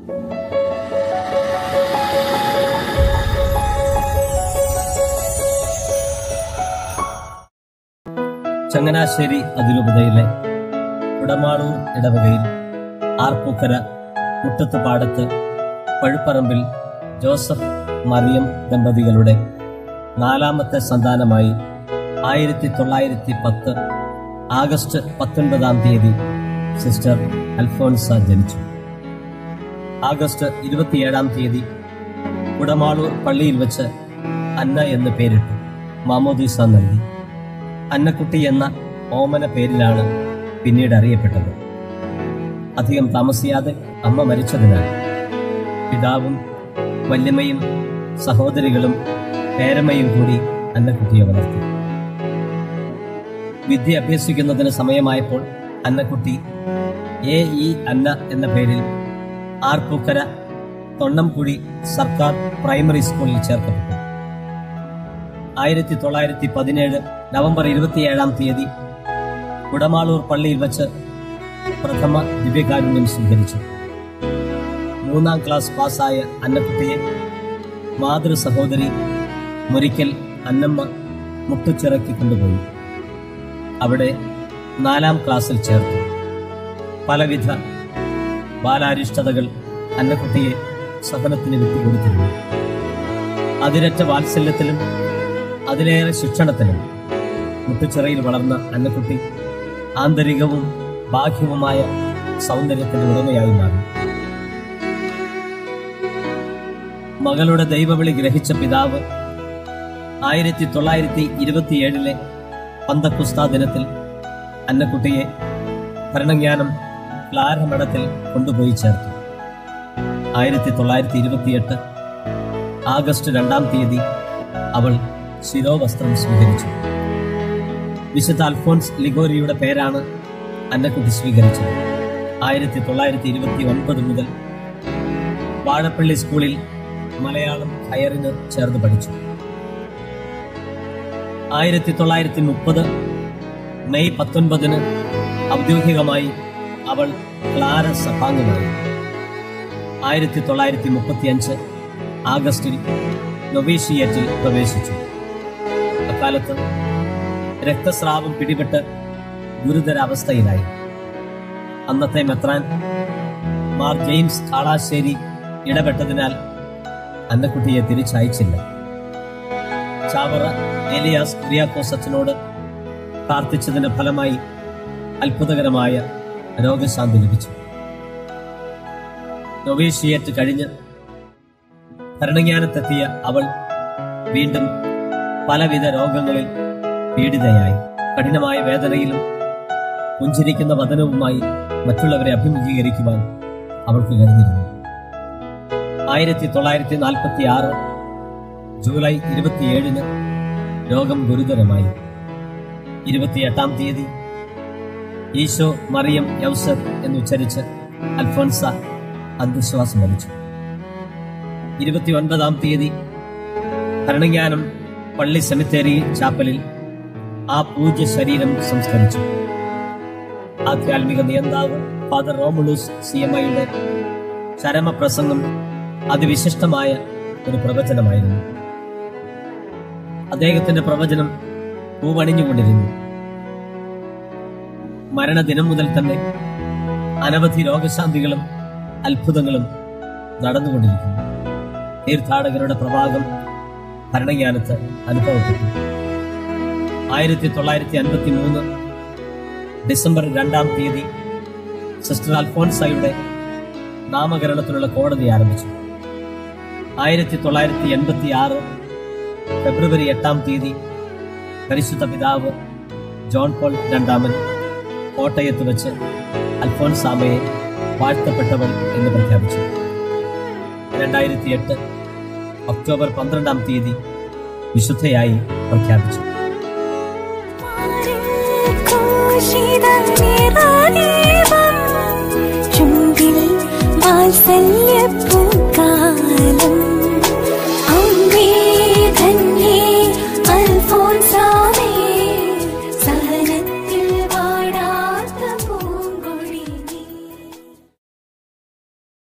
ചങ്ങനാശ്ശേരി അതിരൂപതയിലെ കുടമാളൂർ ഇടവകയിൽ ആർപ്പൂക്കര മുട്ടത്ത് പാടത്ത് പഴുപ്പറമ്പിൽ ജോസഫ് മറിയം ദമ്പതികളുടെ നാലാമത്തെ സന്താനമായി ആയിരത്തി തൊള്ളായിരത്തി പത്ത് ആഗസ്റ്റ് പത്തൊൻപതാം തീയതി സിസ്റ്റർ അൽഫോൻസ ജനിച്ചു ആഗസ്റ്റ് ഇരുപത്തിയേഴാം തീയതി കുടമാളൂർ പള്ളിയിൽ വെച്ച് അന്ന എന്ന് പേരിട്ടു മാമോദീസ നൽകി അന്നക്കുട്ടി എന്ന ഓമന പേരിലാണ് പിന്നീട് അറിയപ്പെട്ടത് അധികം താമസിയാതെ അമ്മ മരിച്ചതിനാൽ പിതാവും വല്യമ്മയും സഹോദരികളും പേരമ്മയും കൂടി അന്നക്കുട്ടിയെ വളർത്തി വിദ്യ അഭ്യസിക്കുന്നതിന് സമയമായപ്പോൾ അന്നക്കുട്ടി എ ഇ അന്ന എന്ന പേരിൽ ആർപ്പൂക്കര തൊണ്ണംകുഴി സർക്കാർ പ്രൈമറി സ്കൂളിൽ ചേർക്കപ്പെട്ടു ആയിരത്തി തൊള്ളായിരത്തി പതിനേഴ് നവംബർ ഇരുപത്തിയേഴാം തീയതി കുടമാളൂർ പള്ളിയിൽ വച്ച് പ്രഥമ ദിവ്യകാരുണ്യം സ്വീകരിച്ചു മൂന്നാം ക്ലാസ് പാസ്സായ അന്നക്കുട്ടിയെ മാതൃ സഹോദരി മുരിക്കൽ അന്നമ്മ മുട്ടുച്ചിറക്കി കൊണ്ടുപോയി അവിടെ നാലാം ക്ലാസ്സിൽ ചേർത്തു പലവിധ ബാലാരിഷ്ടതകൾ അന്നക്കുട്ടിയെ സഹനത്തിന് വിട്ടുകൊടുത്തിരുന്നു അതിരറ്റ വാത്സല്യത്തിലും അതിലേറെ ശിക്ഷണത്തിലും മുട്ടുച്ചിറയിൽ വളർന്ന അന്നക്കുട്ടി ആന്തരികവും ബാഹ്യവുമായ സൗന്ദര്യത്തിന്റെ ഉടമയായി മാറി മകളുടെ ദൈവവിളി ഗ്രഹിച്ച പിതാവ് ആയിരത്തി തൊള്ളായിരത്തി ഇരുപത്തിയേഴിലെ പന്തക്കുസ്താ ദിനത്തിൽ അന്നക്കുട്ടിയെ ഭരണജ്ഞാനം ക്ലാരമഠത്തിൽ കൊണ്ടുപോയി ചേർത്തു ആയിരത്തി തൊള്ളായിരത്തി ഇരുപത്തിയെട്ട് ആഗസ്റ്റ് രണ്ടാം തീയതി അവൾ ശിരോവസ്ത്രം സ്വീകരിച്ചു വിശുദ്ധ അൽഫോൻസ് ലിഗോരിയുടെ പേരാണ് അന്നക്കുട്ടി സ്വീകരിച്ചത് ആയിരത്തി തൊള്ളായിരത്തി ഇരുപത്തി ഒൻപത് മുതൽ വാഴപ്പള്ളി സ്കൂളിൽ മലയാളം ഹയറിന് ചേർന്ന് പഠിച്ചു ആയിരത്തി തൊള്ളായിരത്തി മുപ്പത് മെയ് പത്തൊൻപതിന് ഔദ്യോഗികമായി അവൾ ക്ലാര സഭാംഗമായി ആയിരത്തി തൊള്ളായിരത്തി മുപ്പത്തിയഞ്ച് ആഗസ്റ്റിൽ നൊവീഷിയറ്റിൽ പ്രവേശിച്ചു അക്കാലത്ത് രക്തസ്രാവം പിടിപെട്ട് ഗുരുതരാവസ്ഥയിലായി അന്നത്തെ മെത്രാൻ മാർ ജെയിംസ് കാളാശ്ശേരി ഇടപെട്ടതിനാൽ അന്നക്കുട്ടിയെ തിരിച്ചയച്ചില്ല ചാവറ ഏലിയാസ് കുര്യാക്കോസ് അച്ഛനോട് പ്രാർത്ഥിച്ചതിന്റെ ഫലമായി അത്ഭുതകരമായ രോഗശാന്തി ലഭിച്ചു നൊവേഷിയേറ്റ് കഴിഞ്ഞ് ഭരണജ്ഞാനത്തെത്തിയ അവൾ വീണ്ടും പലവിധ രോഗങ്ങളിൽ പീഡിതയായി കഠിനമായ വേദനയിലും പുഞ്ചിരിക്കുന്ന വതനവുമായി മറ്റുള്ളവരെ അഭിമുഖീകരിക്കുവാൻ അവൾക്ക് കഴിഞ്ഞിരുന്നു ആയിരത്തി തൊള്ളായിരത്തി നാൽപ്പത്തി ആറ് ജൂലൈ ഇരുപത്തിയേഴിന് രോഗം ഗുരുതരമായി ഇരുപത്തിയെട്ടാം തീയതി ഈശോ മറിയം യൗസർ എന്നുച്ചരിച്ച് അൽഫോൻസ അന്ധശ്വാസം വലിച്ചു ഇരുപത്തിയൊൻപതാം തീയതി ഭരണജ്ഞാനം പള്ളി സെമിത്തേരി ചാപ്പലിൽ ആ പൂജ്യ ശരീരം സംസ്കരിച്ചു ആധ്യാത്മിക നിയന്താവ് ഫാദർ റോമുളൂസ് സി എം ഐയുടെ ചരമപ്രസംഗം അതിവിശിഷ്ടമായ ഒരു പ്രവചനമായിരുന്നു അദ്ദേഹത്തിന്റെ പ്രവചനം പൂവണിഞ്ഞുകൊണ്ടിരുന്നു മരണദിനം മുതൽ തന്നെ അനവധി രോഗശാന്തികളും അത്ഭുതങ്ങളും നടന്നുകൊണ്ടിരിക്കുന്നു തീർത്ഥാടകരുടെ പ്രവാഹം ഭരണജ്ഞാനത്ത് അനുഭവപ്പെട്ടു ആയിരത്തി തൊള്ളായിരത്തി അൻപത്തി മൂന്ന് ഡിസംബർ രണ്ടാം തീയതി സിസ്റ്റർ അൽഫോൻസയുടെ നാമകരണത്തിനുള്ള കോടതി ആരംഭിച്ചു ആയിരത്തി തൊള്ളായിരത്തി എൺപത്തി ആറ് ഫെബ്രുവരി എട്ടാം തീയതി പരിശുദ്ധ പിതാവ് ജോൺ പോൾ രണ്ടാമൻ കോട്ടയത്ത് വെച്ച് അൽഫോൻസാമയെ വാഴ്ത്തപ്പെട്ടവൾ എന്ന് പ്രഖ്യാപിച്ചു രണ്ടായിരത്തി എട്ട് ഒക്ടോബർ പന്ത്രണ്ടാം തീയതി വിശുദ്ധയായി പ്രഖ്യാപിച്ചു ചുണ്ടിൽ വാത്സല്യപ്പൂ